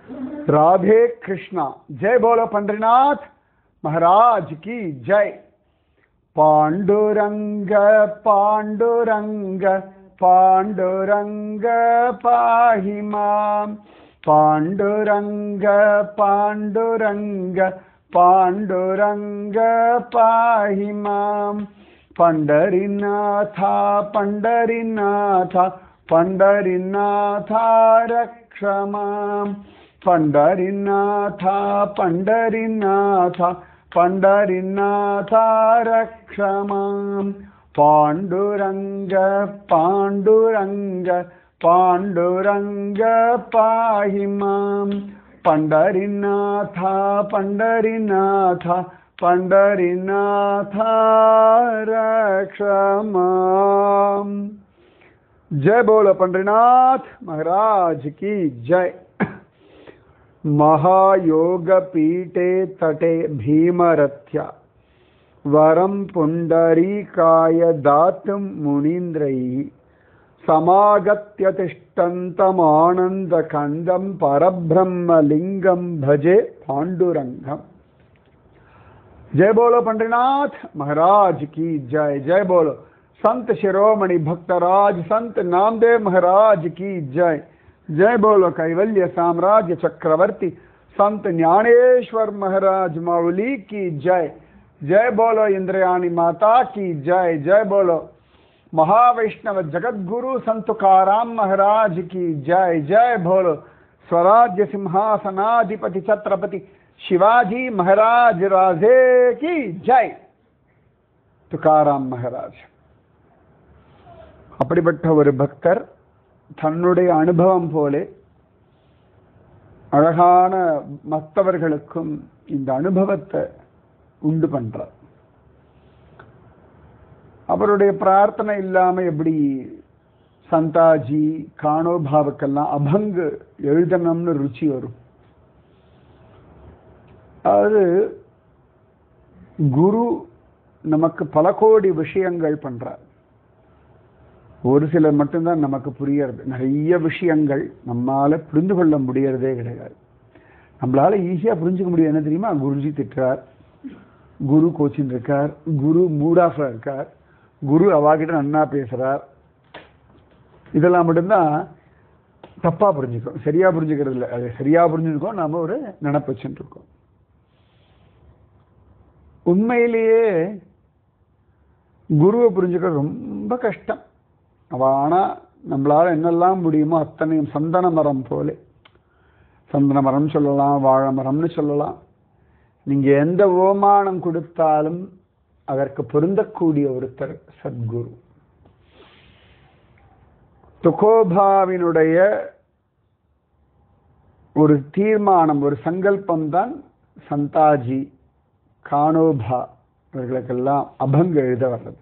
राधे कृष्णा जय बोलो पंडरीनाथ महाराज की जय पांडुरंग पांडुरंग पांडुरंग पाहि मां पांडुरंग पांडुरंग पांडुरंग पाहि मां पंडरीनाथा पंडरीनाथा पंडरीनाथा रक्ष मां पंडरीनाथा पंडरीनाथा पंडरीनाथा रक्ष मां पाण्डुरङ्ग पाण्डुरङ्ग पाण्डुरङ्ग पाहि मां पण्डरीनाथ पण्डरीनाथ पण्डरीनाथ रक्ष माम् जय बोलो पंडरीनाथ महाराज की जय महायोगपीठे तटे भीमरथ्या वरं पुण्डरीकाय दातुं मुनीन्द्रैः समागत्य तिष्ठन्तमानन्दखण्डं परब्रह्मलिङ्गं भजे पाण्डुरङ्गम् जय बोलो पंडरीनाथ महाराज की जय जय बोलो संत शिरोमणि भक्तराज संत नामदेव महाराज की जय जय बोलो कैवल्य साम्राज्य चक्रवर्ती संत ज्ञानेश्वर महाराज मौली की जय जय बोलो इंद्रयाणी माता की जय जय बोलो महावैष्णव जगत गुरु संत तुकाराम महाराज की जय जय बोलो स्वराज्य सिंहासनाधिपति छत्रपति शिवाजी महाराज राजे की जय துக்காராம் மகாராஜ் அப்படிப்பட்ட ஒரு பக்தர் தன்னுடைய அனுபவம் போலே அழகான மற்றவர்களுக்கும் இந்த அனுபவத்தை உண்டு பண்றார் அவருடைய பிரார்த்தனை இல்லாம எப்படி சந்தாஜி காணோபாவுக்கெல்லாம் அபங்கு எழுதணும்னு ருச்சி வரும் அது குரு நமக்கு பல கோடி விஷயங்கள் பண்றார் ஒரு சிலர் மட்டும்தான் நமக்கு புரியறது நிறைய விஷயங்கள் நம்மால புரிந்து கொள்ள முடியறதே கிடையாது நம்மளால ஈஸியா புரிஞ்சுக்க முடியும் என்ன தெரியுமா குருஜி திட்டுறார் குரு கோச்சின் இருக்கார் குரு மூட் ஆஃப்ல இருக்கார் குரு அவாகிட்ட நன்னா பேசுறார் இதெல்லாம் மட்டும்தான் தப்பா புரிஞ்சுக்கோம் சரியா புரிஞ்சுக்கிறது இல்லை அது சரியா புரிஞ்சுக்கோம் நாம ஒரு நினப்பு வச்சுட்டு இருக்கோம் உண்மையிலேயே குருவை புரிஞ்சுக்கிறது ரொம்ப கஷ்டம் அவ ஆனா நம்மளால என்னெல்லாம் முடியுமோ அத்தனையும் சந்தன மரம் போலே சந்தன மரம் சொல்லலாம் வாழை மரம்னு சொல்லலாம் நீங்க எந்த ஓமானம் கொடுத்தாலும் அதற்கு பொருந்தக்கூடிய ஒருத்தர் சத்குரு துகோபாவினுடைய ஒரு தீர்மானம் ஒரு சங்கல்பம் தான் சந்தாஜி கானோபா இவர்களுக்கெல்லாம் அபங்க எழுத வர்றது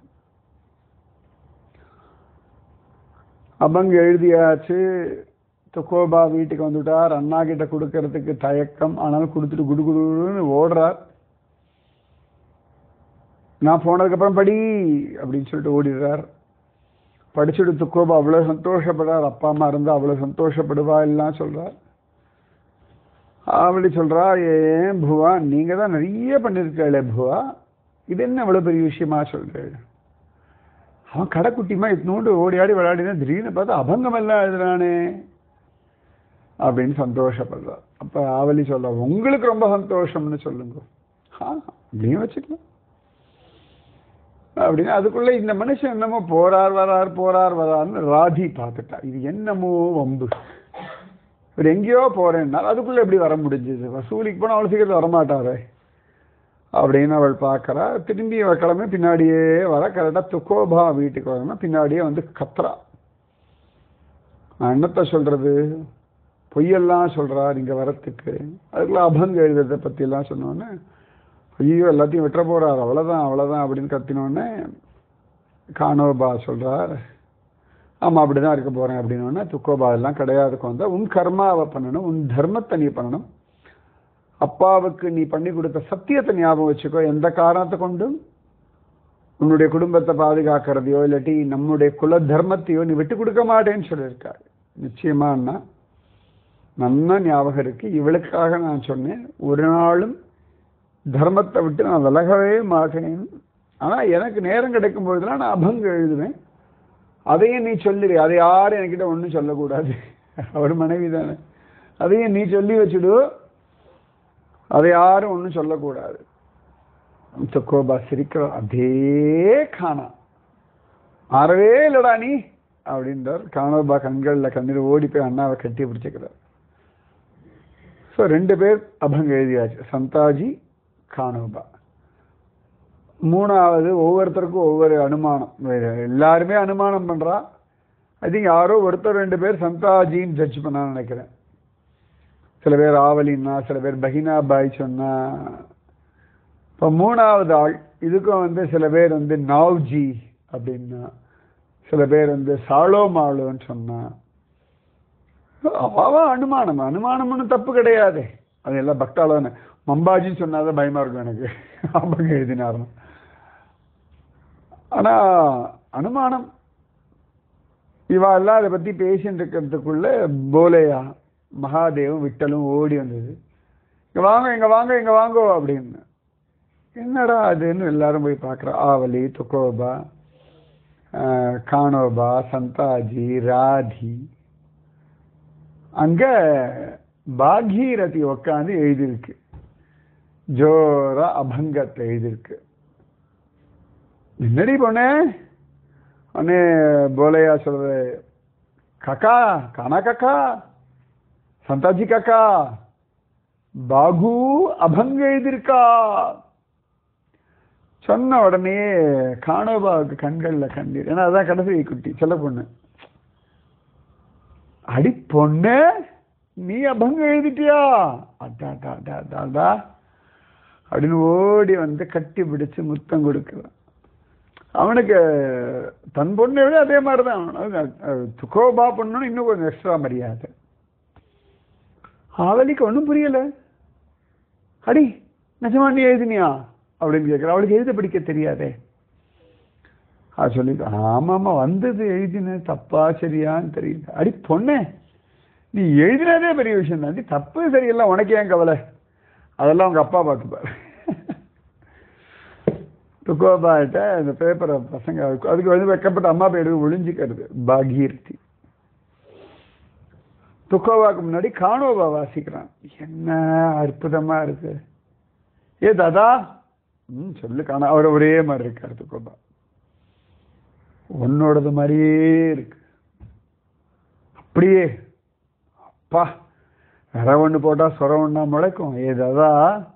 அபங்க எழுதியாச்சு துக்கோபா வீட்டுக்கு வந்துட்டார் அண்ணா கிட்ட கொடுக்கறதுக்கு தயக்கம் ஆனாலும் கொடுத்துட்டு குடு குடுன்னு ஓடுறார் நான் போனதுக்கப்புறம் படி அப்படின்னு சொல்லிட்டு ஓடிடுறார் படிச்சுட்டு துக்கோபா அவ்வளோ சந்தோஷப்படுறார் அப்பா அம்மா இருந்தால் அவ்வளோ சந்தோஷப்படுவா எல்லாம் சொல்றார் அப்படி சொல்றா ஏன் புவா நீங்க தான் நிறைய பண்ணிருக்கே புவா இது என்ன அவ்வளவு பெரிய விஷயமா சொல்றேன் அவன் கடைக்குட்டிமா இத்தினோண்டு ஓடி ஆடி விளையாடினா திடீர்னு பார்த்தா அபங்கம் எல்லாம் எழுதுறானே அப்படின்னு சந்தோஷப்படுறா அப்ப ஆவலி சொல்ற உங்களுக்கு ரொம்ப சந்தோஷம்னு சொல்லுங்க ஆ அப்படியும் வச்சுக்கலாம் அப்படின்னு அதுக்குள்ள இந்த மனுஷன் என்னமோ போறார் வரார் போறார் வரார்னு ராதி பார்த்துட்டா இது என்னமோ வம்பு இவர் எங்கேயோ போறேன்னா அதுக்குள்ள எப்படி வர முடிஞ்சது வசூலிக்கு போனால் அவ்வளோ சீக்கிரத்தில் வரமாட்டாரே அப்படின்னு அவள் பார்க்கறா திரும்பி அவள் கிளம்பி பின்னாடியே வர கரெக்டாக துக்கோபா வீட்டுக்கு வரணும் பின்னாடியே வந்து கத்துறா நான் என்னத்த சொல்றது பொய்யெல்லாம் சொல்றா நீங்க வரத்துக்கு அதுக்குள்ள அபங்க எழுதுறதை பத்தி எல்லாம் சொன்னோன்னே ஐயோ எல்லாத்தையும் வெட்ட போறார் அவ்வளவுதான் அவ்வளவுதான் அப்படின்னு கத்தினோடனே கானோபா சொல்றார் ஆமா அப்படிதான் இருக்க போறேன் அப்படின்னோடனே துக்கோபா எல்லாம் கிடையாதுக்கு வந்தா உன் கர்மாவை பண்ணணும் உன் தர்மத்தை நீ பண்ணணும் அப்பாவுக்கு நீ பண்ணி கொடுத்த சத்தியத்தை ஞாபகம் வச்சுக்கோ எந்த காரணத்தை கொண்டும் உன்னுடைய குடும்பத்தை பாதுகாக்கிறதையோ இல்லாட்டி நம்முடைய குல தர்மத்தையோ நீ விட்டு கொடுக்க மாட்டேன்னு சொல்லியிருக்காரு நிச்சயமா அண்ணா நல்லா ஞாபகம் இருக்கு இவளுக்காக நான் சொன்னேன் ஒரு நாளும் தர்மத்தை விட்டு நான் விலகவே மாட்டேன் ஆனா எனக்கு நேரம் கிடைக்கும் பொழுதுலாம் நான் அபங்க எழுதுவேன் அதையும் நீ சொல்லிடு அதை யாரும் என்கிட்ட ஒன்றும் சொல்லக்கூடாது அவர் மனைவி தானே அதையும் நீ சொல்லி வச்சுடு அதை யாரும் ஒன்றும் சொல்லக்கூடாது துக்கோபா சிரிக்கிற அதே காணா மாறவே இல்லடா நீ அப்படின்றார் காணோபா கண்களில் கண்ணீர் ஓடி போய் அண்ணாவை கட்டி பிடிச்சிக்கிறார் ஸோ ரெண்டு பேர் அபங்க எழுதியாச்சு சந்தாஜி காணோபா மூணாவது ஒவ்வொருத்தருக்கும் ஒவ்வொரு அனுமானம் எல்லாருமே அனுமானம் பண்றா ஐ திங்க் யாரோ ஒருத்தர் ரெண்டு பேர் சந்தாஜின்னு ஜட்ஜ் பண்ண நினைக்கிறேன் சில பேர் ஆவலின்னா சில பேர் பஹினா பாய் சொன்னா இப்போ மூணாவது ஆள் இதுக்கும் வந்து சில பேர் வந்து நாவ்ஜி அப்படின்னா சில பேர் வந்து சாலோ மாலோன்னு சொன்னா அவன் அனுமானம் அனுமானம்னு தப்பு கிடையாது அது எல்லாம் பக்தாளன்னு மம்பாஜின்னு சொன்னாதான் பயமா இருக்கும் எனக்கு அவங்க எழுதினாரும் ஆனா அனுமானம் இவா எல்லாம் அதை பத்தி பேசிட்டு இருக்கிறதுக்குள்ள போலையா மகாதேவம் விட்டலும் ஓடி வந்தது இங்க வாங்க இங்க வாங்க இங்க வாங்கோ அப்படின்னு என்னடா அதுன்னு எல்லாரும் போய் பார்க்குறா ஆவலி துக்கோபா ஆஹ், கானோபா சந்தாஜி ராதி அங்க பாகீரதி உட்காந்து எழுதியிருக்கு ஜோரா அபங்கத்தை எழுதியிருக்கு என்னடி பொண்ணே உடனே போலையா சொல்ற காக்கா கானா காக்கா சந்தாஜி காக்கா பாகு அபங்க எழுதியிருக்கா சொன்ன உடனே காணோபாவுக்கு கண்கள்ல கண்ணீர் ஏன்னா அதான் கடைசி குட்டி செல்ல பொண்ணு அடி பொண்ணு நீ அபங்க எழுதிட்டியா அடா அடா அடா அடா, அடா அப்படின்னு ஓடி வந்து கட்டி பிடிச்சு முத்தம் கொடுக்குறான் அவனுக்கு தன் பொண்ணை விட அதே மாதிரி தான் துக்கோபா பொண்ணுன்னு இன்னும் கொஞ்சம் எக்ஸ்ட்ரா மரியாதை ஆவலிக்கு ஒன்றும் புரியல அடி நிஜமா நீ எழுதினியா அப்படின்னு கேட்குற அவளுக்கு எழுத படிக்க தெரியாதே அது சொல்லி ஆமாம்மா வந்தது எழுதினேன் தப்பா சரியான்னு தெரியல அடி பொண்ணே நீ எழுதினதே பெரிய விஷயம் தான் தப்பு சரியில்லை உனக்கு ஏன் கவலை அதெல்லாம் உங்க அப்பா பார்த்துப்பாரு துக்கோபாட்ட இந்த பேப்பரை பசங்க அதுக்கு வந்து வைக்கப்பட்ட அம்மா பேரு ஒளிஞ்சிக்கிறது பாகீரதி துக்கோபாக்கு முன்னாடி காணோபா வாசிக்கிறான் என்ன அற்புதமா இருக்கு ஏ தாதா ம் சொல்லு காணா அவர் ஒரே மாதிரி இருக்கார் துக்கோபா உன்னோடது மாதிரியே இருக்கு அப்படியே அப்பா வேற ஒண்ணு போட்டா சொர ஒண்ணா முளைக்கும் ஏ தாதா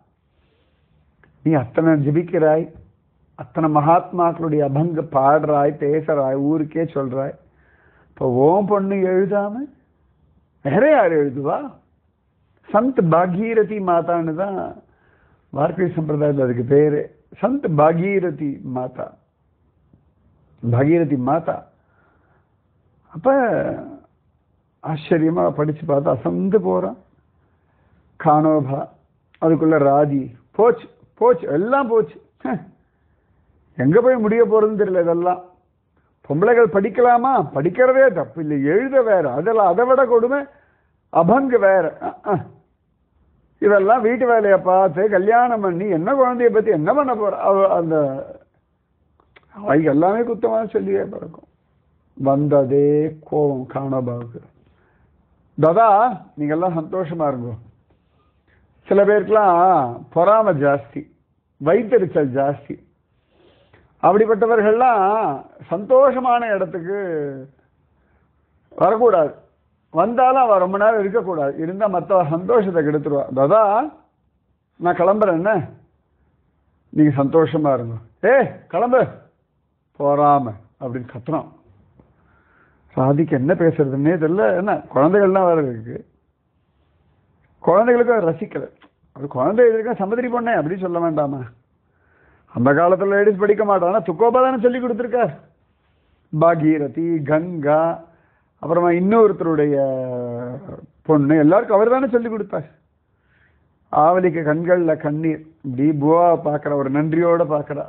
நீ அத்தனை ஜெபிக்கிறாய் அத்தனை மகாத்மாக்களுடைய அபங்க பாடுறாய் பேசுறாய் ஊருக்கே சொல்றாய் இப்போ ஓம் பொண்ணு எழுதாம வேற யார் எழுதுவா சந்த் பாகீரதி மாதான்னு தான் வார்க்கை சம்பிரதாயத்தில் அதுக்கு பேரு சந்த் பாகீரதி மாதா பாகீரதி மாதா அப்ப ஆச்சரியமா படிச்சு பார்த்து அசந்து போறான் கானோபா அதுக்குள்ள ராதி போச்சு போச்சு எல்லாம் போச்சு ஹ். எங்க போய் முடிய போறதுன்னு தெரியல இதெல்லாம் பொம்பளைகள் படிக்கலாமா படிக்கிறதே தப்பு இல்லை எழுத வேற அதெல்லாம் அதை விட கொடுமை அபங்கு வேற அஹ், அஹ். இதெல்லாம் வீட்டு வேலையை பார்த்து கல்யாணம் பண்ணி என்ன குழந்தைய பத்தி என்ன பண்ண போற அவ அந்த அவைக்கு எல்லாமே குத்தமா சொல்லியே பறக்கும் வந்ததே கோபம் காணபாவுக்கு தாதா நீங்க எல்லாம் சந்தோஷமா இருங்க சில பேருக்குலாம் பொறாமை ஜாஸ்தி வைத்தறிச்சல் ஜாஸ்தி அப்படிப்பட்டவர்கள்லாம் சந்தோஷமான இடத்துக்கு வரக்கூடாது வந்தாலும் அவ ரொம்ப நேரம் இருக்கக்கூடாது இருந்தா மற்ற சந்தோஷத்தை கெடுத்துருவா தாதா நான் கிளம்புறேன் என்ன நீங்க சந்தோஷமா இருங்க ஏ கிளம்பு போறாம அப்படின்னு கத்துறோம் சாதிக்கு என்ன பேசுறதுன்னே தெரியல என்ன குழந்தைகள்லாம் வேற இருக்கு குழந்தைகளுக்கும் ரசிக்கல அது குழந்தை எதிர்க்க சம்மதிரி பொண்ணே அப்படின்னு சொல்ல வேண்டாமா அந்த காலத்துல லேடிஸ் படிக்க மாட்டானா துக்கோபா தானே சொல்லி கொடுத்துருக்கார் பாகீரதி கங்கா அப்புறமா இன்னொருத்தருடைய பொண்ணு எல்லாருக்கும் அவர் தானே சொல்லி கொடுத்தார் ஆவலிக்கு கண்கள்ல கண்ணீர் இப்படி புவா பார்க்கற ஒரு நன்றியோட பார்க்கறா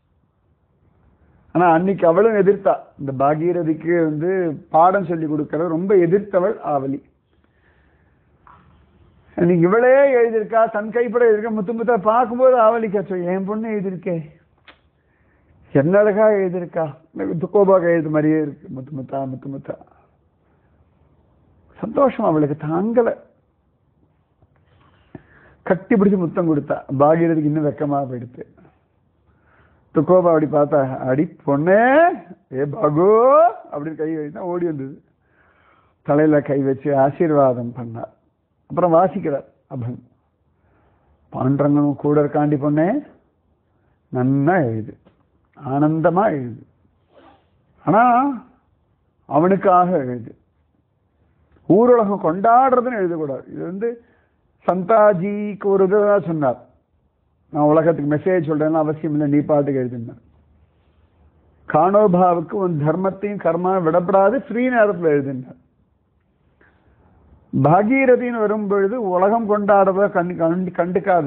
ஆனா அன்னைக்கு அவளும் எதிர்த்தா இந்த பாகீரதிக்கு வந்து பாடம் சொல்லி கொடுக்கற ரொம்ப எதிர்த்தவள் ஆவலி இன்னைக்கு இவளே எழுதியிருக்கா தன் கைப்பட எழுதியிருக்க முத்து முத்தா பார்க்கும்போது ஆவலிக்காச்சோ என் பொண்ணு எழுதியிருக்கே என்ன அழகா எழுதியிருக்கா எனக்கு துக்கோபாக எழுது மாதிரியே இருக்கு முத்து முத்தா முத்து முத்தா சந்தோஷம் அவளுக்கு தாங்கல கட்டி பிடிச்சு முத்தம் கொடுத்தா பாகிரதிக்கு இன்னும் வெக்கமா போயிடுத்து துக்கோபா அப்படி பார்த்தா அடி பொண்ணே ஏ பாகு அப்படின்னு கை வைத்தா ஓடி வந்தது தலையில கை வச்சு ஆசீர்வாதம் பண்ணார் அப்புறம் வாசிக்கிறார் அபன் பாண்டரங்கனும் கூட இருக்காண்டி பொண்ணே நன்னா எழுது ஆனந்தமா எழுது ஆனா அவனுக்காக எழுது ஊரடகம் கொண்டாடுறதுன்னு எழுதக்கூடாது இது வந்து சந்தாஜிக்கு ஒரு இதுதான் சொன்னார் நான் உலகத்துக்கு மெசேஜ் சொல்றேன்னு அவசியம் இல்லை நீ பாட்டுக்கு எழுதுனார் காணோபாவுக்கு உன் தர்மத்தையும் கர்மா விடப்படாது ஃப்ரீ நேரத்தில் எழுதினார் பாகீரதின்னு வரும் பொழுது உலகம் கொண்டாடுறத கண்டு கண்டு கண்டுக்காத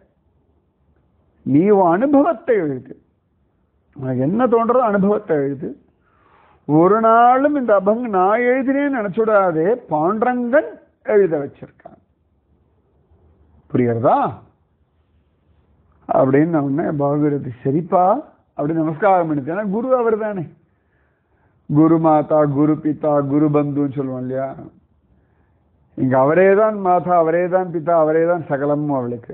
நீ உன் அனுபவத்தை எழுது உனக்கு என்ன தோன்றதோ அனுபவத்தை எழுது ஒரு நாளும் இந்த அபங்கு நான் எழுதினேன்னு நினைச்சுடாதே பாண்டரங்கன் எழுத வச்சிருக்கான் புரியுறதா அப்படின்னு உடனே பாகீரதி சரிப்பா அப்படி நமஸ்காரம் பண்ணிட்டு ஏன்னா குரு அவர் தானே குரு மாதா குரு பிதா குரு பந்துன்னு சொல்லுவோம் இல்லையா இங்க அவரே தான் மாதா அவரே தான் பிதா அவரே தான் சகலமும் அவளுக்கு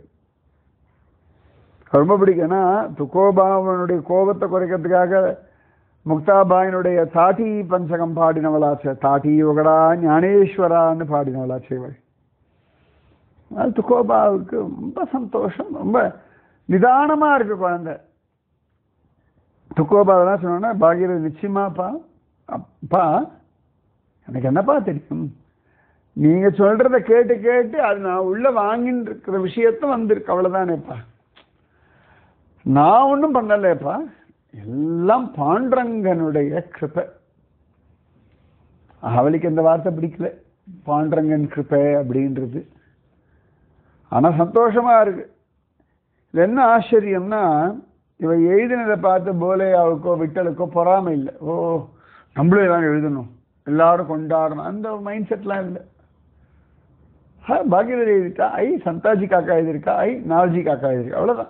ரொம்ப பிடிக்கும்னா துக்கோபாவனுடைய கோபத்தை குறைக்கிறதுக்காக முக்தாபாயினுடைய தாட்டி பஞ்சகம் பாடினவளாச்சே தாட்டி யுகடா ஞானேஸ்வரான்னு பாடினவளாச்சே இவள் அது துக்கோபாவுக்கு ரொம்ப சந்தோஷம் ரொம்ப நிதானமா இருக்கு குழந்தை துக்கோபா தான் சொன்னோன்னா பாகிரதி நிச்சயமாப்பா அப்பா எனக்கு என்னப்பா தெரியும் நீங்க சொல்றத கேட்டு கேட்டு அது நான் உள்ள வாங்கின்னு இருக்கிற விஷயத்த வந்திருக்கு அவ்வளவுதானேப்பா நான் ஒன்றும் பண்ணலேப்பா எல்லாம் பாண்டரங்கனுடைய கிருப்பை அவளுக்கு இந்த வார்த்தை பிடிக்கல பாண்டரங்கன் கிருப்பை அப்படின்றது ஆனா சந்தோஷமா இருக்கு இது என்ன ஆச்சரியம்னா இவ எழுதினதை பார்த்து போலேயாவுக்கோ விட்டலுக்கோ பொறாமை இல்லை ஓ நம்மளும் எல்லாம் எழுதணும் எல்லாரும் கொண்டாடணும் அந்த மைண்ட் செட்லாம் இல்லை ஹா பாக்கியதர் எழுதிட்டா ஐ சந்தாஜி காக்கா எழுதியிருக்கா ஐ நால்ஜி காக்கா எழுதியிருக்கா அவ்வளவுதான்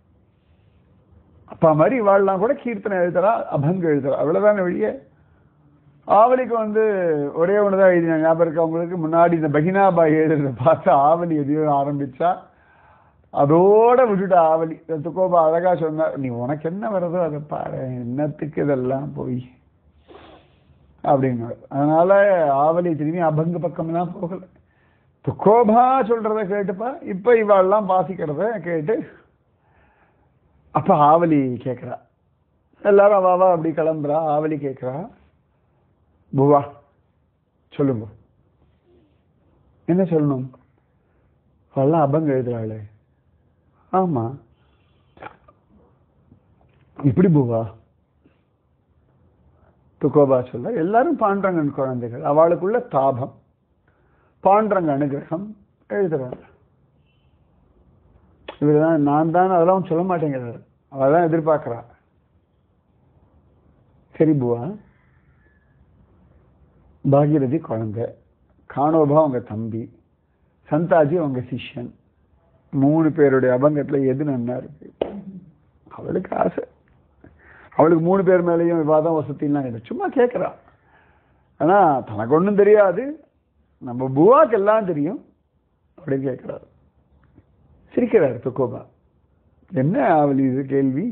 அப்பா மாதிரி வாழலாம் கூட கீர்த்தனை எழுதுறா அபங்க எழுதுறா அவ்வளவுதான் வெளியே ஆவலிக்கு வந்து ஒரே ஒன்று தான் எழுதினா ஞாபகம் இருக்கு அவங்களுக்கு முன்னாடி இந்த பகினாபாய் எழுதுறத பார்த்து ஆவலி எதையோ ஆரம்பிச்சா அதோட விட்டுட்டா ஆவலி துக்கோபா அழகா சொன்னார் நீ உனக்கு என்ன வருதோ அதை பாரு என்னத்துக்கு இதெல்லாம் போய் அப்படின்னாரு அதனால ஆவலி திரும்பி அபங்க பக்கம்லாம் போகல துக்கோபா சொல்றத கேட்டுப்பா இப்ப இவாள்லாம் வாசிக்கிறத கேட்டு அப்ப ஆவலி கேட்குறா எல்லாரும் அவாவா அப்படி கிளம்புறா ஆவலி கேட்குறா புவா சொல்லுங்க என்ன சொல்லணும் அவெல்லாம் அபங்க எழுதுறாளே ஆமா இப்படி புவா துக்கோபா சொல்ல எல்லாரும் பாண்டரங்கன் குழந்தைகள் அவளுக்குள்ள தாபம் பாண்டரங்க அனுகிரகம் எழுதுறாள் இவர்தான் நான் தான் அதெல்லாம் சொல்ல மாட்டேங்கிறார் அவள் தான் எதிர்பார்க்கிறா சரி புவா பாகீரதி குழந்தை காணோபா உங்க தம்பி சந்தாஜி உங்க சிஷ்யன் மூணு பேருடைய அபங்கத்துல எது நன்னா இருக்கு அவளுக்கு ஆசை அவளுக்கு மூணு பேர் மேலேயும் விவாதம் வசதிலாம் இல்லை சும்மா கேட்குறா ஆனா தனக்கு ஒன்றும் தெரியாது நம்ம புவாக்கு எல்லாம் தெரியும் அப்படின்னு கேட்குறாரு சிரிக்கிறார் துக்கோபா என்ன அவள் இது கேள்வி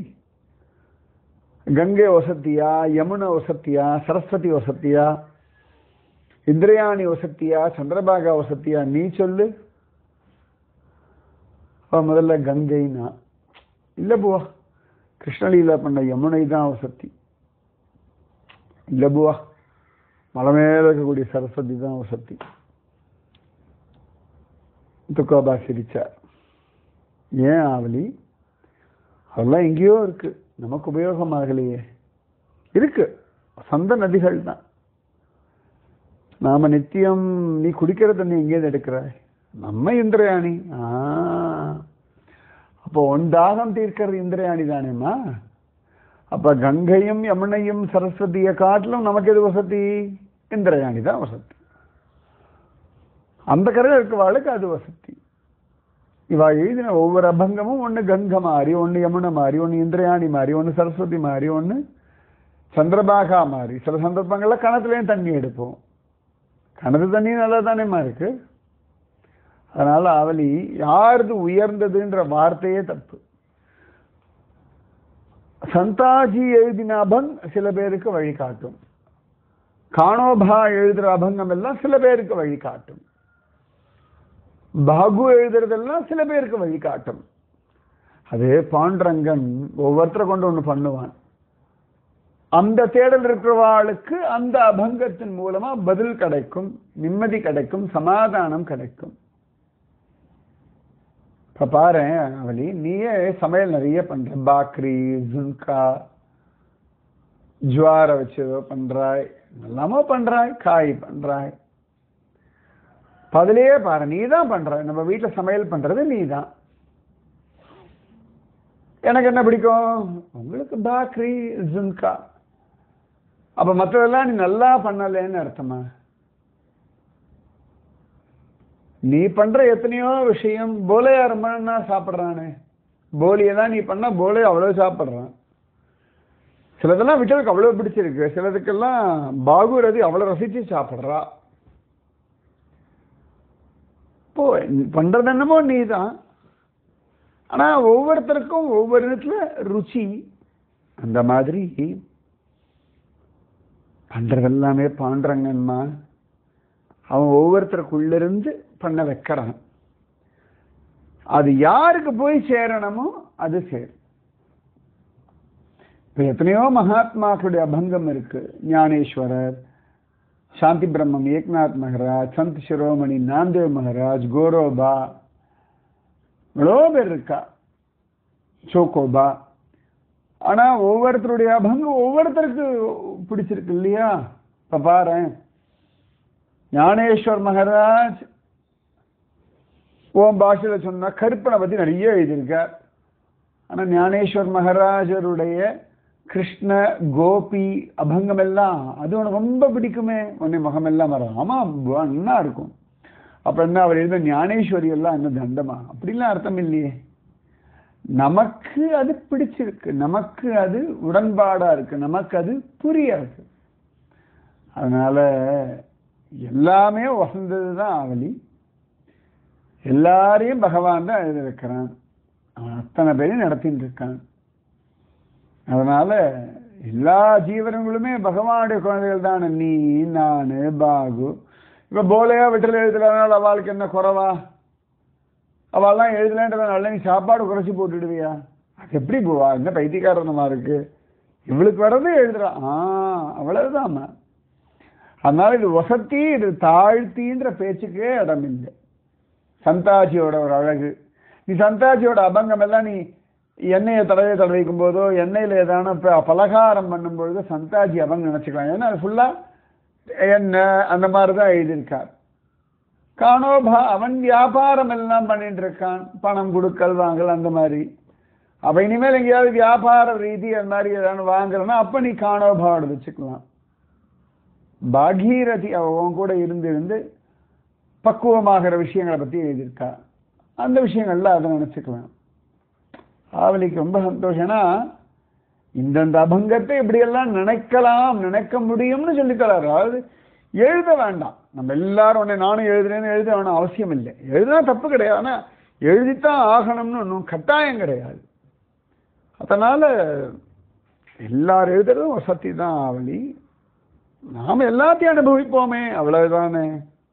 கங்கை வசத்தியா யமுனை வசத்தியா சரஸ்வதி வசத்தியா இந்திரயாணி வசத்தியா சந்திரபாகா வசத்தியா நீ சொல்லு அவ முதல்ல கங்கைனா இல்ல புவா கிருஷ்ணலீலா பண்ண யமுனை தான் வசத்தி இல்ல புவா மலை மேல இருக்கக்கூடிய சரஸ்வதி தான் வசத்தி துக்கோபா சிரிச்சார் ஏன் ஆவலி அதெல்லாம் எங்கேயோ இருக்கு நமக்கு உபயோகமாகலையே இருக்கு சொந்த நதிகள் தான் நாம நித்தியம் நீ குடிக்கிற தண்ணி எங்கேருந்து எடுக்கிறாய் நம்ம இந்திரயாணி ஆ அப்போ உன் தாகம் தீர்க்கிறது இந்திரயாணி தானேம்மா அப்ப கங்கையும் யமுனையும் சரஸ்வதியை காட்டிலும் நமக்கு எது வசதி இந்திரயாணி தான் வசதி அந்த கரையில் இருக்க வாழ்க்கை அது வசதி இவா எழுதின ஒவ்வொரு அபங்கமும் ஒன்று கங்கை மாதிரி ஒன்று யமுனை மாதிரி ஒன்று இந்திரயாணி மாதிரி ஒன்று சரஸ்வதி மாதிரி ஒன்று சந்திரபாகா மாதிரி சில சந்தர்ப்பங்களில் கணத்துலேயும் தண்ணி எடுப்போம் கணத்து தண்ணி நல்லா தானேம்மா இருக்கு அதனால அவலி யாருது உயர்ந்ததுன்ற வார்த்தையே தப்பு சந்தாஜி எழுதின அபங் சில பேருக்கு வழிகாட்டும் காணோபா எழுதுற அபங்கம் எல்லாம் சில பேருக்கு வழிகாட்டும் பாகு எழுதுறதெல்லாம் சில பேருக்கு வழிகாட்டும் அது பாண்டரங்கன் ஒவ்வொருத்தரை கொண்டு ஒன்று பண்ணுவான் அந்த தேடல் இருக்கிறவாளுக்கு அந்த அபங்கத்தின் மூலமா பதில் கிடைக்கும் நிம்மதி கிடைக்கும் சமாதானம் கிடைக்கும் இப்ப பாரு அவளி நீயே சமையல் நிறைய பண்ற பாக்ரி ஜுன்கா ஜுவார வச்சு ஏதோ பண்றாய் எல்லாமோ பண்றாய் காய் பண்றாய் பதிலேயே பாரு நீ தான் பண்ற நம்ம வீட்டுல சமையல் பண்றது நீ தான் எனக்கு என்ன பிடிக்கும் உங்களுக்கு பாக்ரி ஜுன்கா அப்ப மற்றதெல்லாம் நீ நல்லா பண்ணலன்னு அர்த்தமா நீ பண்ற எத்தனையோ விஷயம் போலையா ரொம்ப நாளா சாப்பிட்றானே போலியெல்லாம் நீ பண்ணா போலே அவ்வளவு சாப்பிட்றான் சிலதெல்லாம் விட்டதுக்கு அவ்வளவு பிடிச்சிருக்கு சிலதுக்கெல்லாம் பாகுரதி அவ்வளவு ரசிச்சு சாப்பிட்றா இப்போ நீ பண்றது என்னமோ நீ தான் ஆனா ஒவ்வொருத்தருக்கும் ஒவ்வொரு இடத்துல ருச்சி அந்த மாதிரி பண்றதெல்லாமே பாண்டரங்கன்மா அவன் ஒவ்வொருத்தருக்குள்ள இருந்து பண்ண வைக்கிறான் அது யாருக்கு போய் சேரணுமோ அது சேரும் இப்ப எத்தனையோ மகாத்மாக்களுடைய அபங்கம் இருக்கு ஞானேஸ்வரர் சாந்தி பிரம்மம் ஏக்நாத் மகராஜ் சந்த் சிரோமணி நாந்தேவ் மகராஜ் கோரோபா எவ்வளோ பேர் இருக்கா சோகோபா ஆனா ஒவ்வொருத்தருடைய அபங்கம் ஒவ்வொருத்தருக்கு பிடிச்சிருக்கு இல்லையா இப்ப பாரு ஞானேஸ்வர் மகராஜ் ஓம் பாஷையில சொன்னா கருப்பனை பத்தி நிறைய எழுதியிருக்கார் ஆனா ஞானேஸ்வர் மகராஜருடைய கிருஷ்ண கோபி அபங்கம் எல்லாம் அது உனக்கு ரொம்ப பிடிக்குமே உன்னை முகம் எல்லாம் வரும் ஆமா அண்ணா இருக்கும் அப்ப என்ன அவர் எழுத ஞானேஸ்வரி எல்லாம் என்ன தண்டமா அப்படிலாம் அர்த்தம் இல்லையே நமக்கு அது பிடிச்சிருக்கு நமக்கு அது உடன்பாடா இருக்கு நமக்கு அது புரியாது அதனால எல்லாமே வசந்தது தான் அவலி எல்லாரையும் பகவான் தான் எழுதி வைக்கிறான் அவன் அத்தனை பேரையும் நடத்திட்டு இருக்கான் அதனால எல்லா ஜீவனங்களுமே பகவானுடைய குழந்தைகள் தானே நீ நானு பாகு இப்ப போலையா விட்டல எழுதுறதுனால அவளுக்கு என்ன குறவா அவள்லாம் எழுதலன்றதுனால நீ சாப்பாடு குறைச்சி போட்டுடுவியா அது எப்படி போவா என்ன பைத்தியக்காரனமா இருக்கு இவளுக்கு வர்றது எழுதுறா ஆ அவ்வளவுதாம்மா அதனால இது வசத்தி இது தாழ்த்தின்ற பேச்சுக்கே இடம் இல்லை சந்தாஜியோட ஒரு அழகு நீ சந்தாஜியோட அபங்கம் எல்லாம் நீ எண்ணெயை தடவை தடவிக்கும் போதோ எண்ணெயில் ஏதான ப- பலகாரம் பண்ணும்பொழுது சந்தாஜி அபங்கம் நினச்சிக்கலாம் ஏன்னா அது ஃபுல்லாக எண்ணெய் அந்த மாதிரி தான் எழுதியிருக்கார் காணோபா அவன் வியாபாரம் எல்லாம் பண்ணிட்டு இருக்கான் பணம் கொடுக்கல் வாங்கல் அந்த மாதிரி அப்ப இனிமேல் எங்கேயாவது வியாபார ரீதி அந்த மாதிரி ஏதாவது வாங்குறேன்னா அப்ப நீ காணோபாவோட வச்சுக்கலாம் பாகீரதி அவ உன் கூட இருந்து இருந்து பக்குவமாகிற விஷயங்களை பத்தி எழுதியிருக்கா அந்த விஷயங்கள்ல அதை நினைச்சுக்கலாம் ஆவலிக்கு ரொம்ப சந்தோஷம்னா இந்தந்த அபங்கத்தை இப்படியெல்லாம் நினைக்கலாம் நினைக்க முடியும்னு சொல்லித்தராரு அதாவது எழுத வேண்டாம் நம்ம எல்லாரும் உடனே நானும் எழுதுறேன்னு எழுத வேணாம் அவசியம் இல்லை எழுதுனா தப்பு கிடையாது ஆனா எழுதித்தான் ஆகணும்னு ஒன்றும் கட்டாயம் கிடையாது அதனால எல்லாரும் எழுதுறதும் வசதி தான் ஆவலி நாம எல்லாத்தையும் அனுபவிப்போமே அவ்வளவுதானே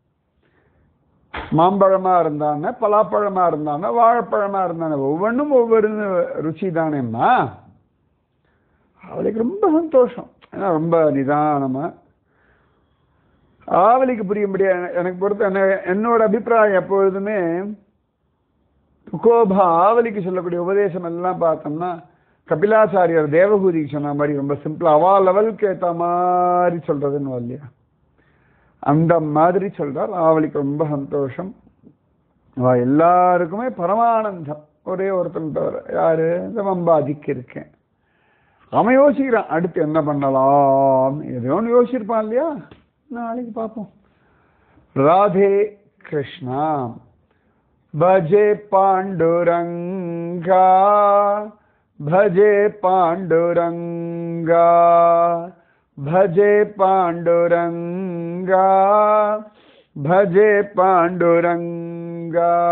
மாம்பழமா இருந்தானே பலாப்பழமா இருந்தானே வாழைப்பழமா இருந்தானே ஒவ்வொன்றும் ஒவ்வொரு ருச்சி தானேம்மா அவளுக்கு ரொம்ப சந்தோஷம் ஏன்னா ரொம்ப நிதானமா ஆவலிக்கு புரியும்படியா எனக்கு பொறுத்த என்ன- என்னோட அபிப்பிராயம் எப்பொழுதுமே துக்கோபா ஆவலிக்கு சொல்லக்கூடிய உபதேசம் எல்லாம் பார்த்தோம்னா கபிலாச்சாரியார் தேவகூதிக்கு சொன்ன மாதிரி ரொம்ப சிம்பிளா அவா லெவலுக்கு ஏத்த மாதிரி சொல்றதுன்னு இல்லையா அந்த மாதிரி சொல்றார் ஆவலிக்கு ரொம்ப சந்தோஷம் அவ எல்லாருக்குமே பரமானந்தம் ஒரே ஒருத்தன் தவிர யாரு இந்த வம்பாதிக்கு இருக்கேன் அவன் யோசிக்கிறான் அடுத்து என்ன பண்ணலாம் எதையோ ஒன்று யோசிச்சிருப்பான் இல்லையா நாளைக்கு பார்ப்போம் ராதே கிருஷ்ணா भजे पाण्डुरङ्गा भजे पाण्डुरङ्गा भजे पाण्डुरङ्गा भजे पाण्डुरङ्गा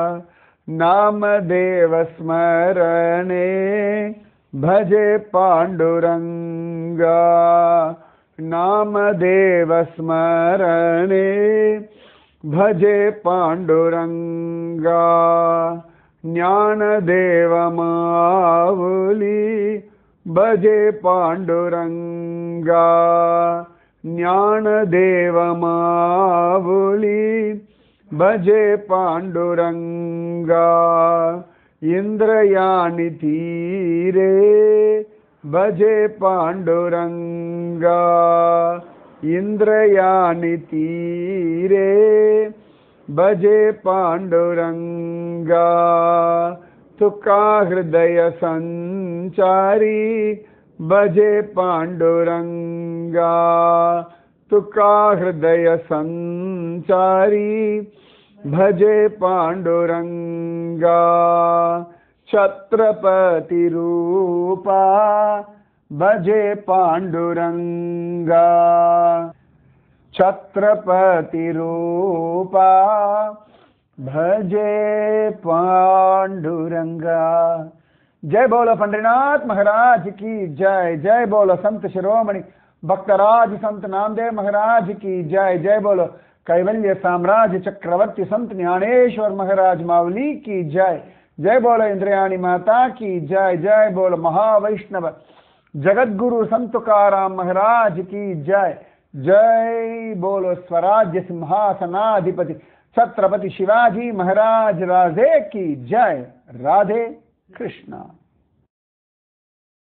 नामदेवस्मरणे भजे पाण्डुरङ्गा नामदेवस्मरणे भजे पाण्डुरङ्गा ज्ञानदेवमावुली भजे पाण्डुरङ्गा ज्ञानदेवमावुली भजे पाण्डुरङ्गा इन्द्रयानि तीरे भजे पाण्डुरङ्गा इन्द्रयानि तीरे भजे पाण्डुरङ्गा तुका हृदयसञ्चारी भजे पाण्डुरङ्गा तुका हृदयसञ्चारी भजे पाण्डुरङ्गा छत्रपतिरूपा भजे पाण्डुरङ्गा छत्रपतिरूपा भजे पाण्डुरङ्गा जय बोलो पंडरीनाथ महाराज की जय जय बोलो संत शिरोमणि भक्तराज संत नामदेव महाराज की जय जय बोलो कैवल्य साम्राज्य चक्रवर्ती संत ज्ञानेश्वर महाराज मावली की जय जय बोलो इंद्रयाणी माता की जय जय बोलो महावैष्णव जगत गुरु संत तुकाराम महाराज की जय जय बोलो स्वराज्य सिंहासनाधिपति छत्रपति शिवाजी महाराज राधे की जय राधे कृष्णा